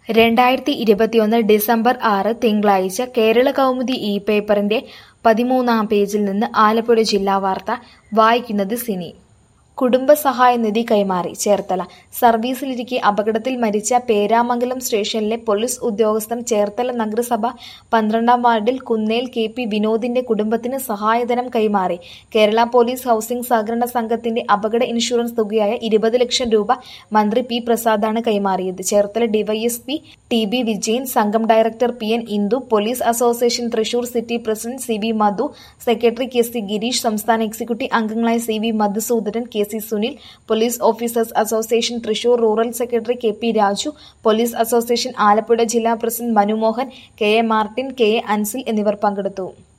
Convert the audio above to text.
രണ്ടായിരത്തി ഇരുപത്തിയൊന്ന് ഡിസംബർ ആറ് തിങ്കളാഴ്ച കേരള കൗമുദി ഇ പേപ്പറിന്റെ പതിമൂന്നാം പേജിൽ നിന്ന് ആലപ്പുഴ ജില്ലാ വാർത്ത വായിക്കുന്നത് സിനി കുടുംബസഹായ നിധി കൈമാറി ചേർത്തല സർവീസിലിരിക്കെ അപകടത്തിൽ മരിച്ച പേരാമംഗലം സ്റ്റേഷനിലെ പോലീസ് ഉദ്യോഗസ്ഥൻ ചേർത്തല നഗരസഭ പന്ത്രണ്ടാം വാർഡിൽ കുന്നേൽ കെ പി വിനോദിന്റെ കുടുംബത്തിന് സഹായധനം കൈമാറി കേരള പോലീസ് ഹൌസിംഗ് സഹകരണ സംഘത്തിന്റെ അപകട ഇൻഷുറൻസ് തുകയായ ഇരുപത് ലക്ഷം രൂപ മന്ത്രി പി പ്രസാദാണ് കൈമാറിയത് Cherthala DYSP T B Vijayan സംഘം director P N Indu police association Thrissur city president C V Madhu secretary K C Gireesh സംസ്ഥാന എക്സിക്യൂട്ടീവ് അംഗങ്ങളായ C V Madhusoodanan K C Sunil police officers association Thrissur rural secretary K P Raju police association Alappuzha ജില്ലാ president Manumohan K A Martin K A Ansil എന്നിവർ പങ്കെടുത്തു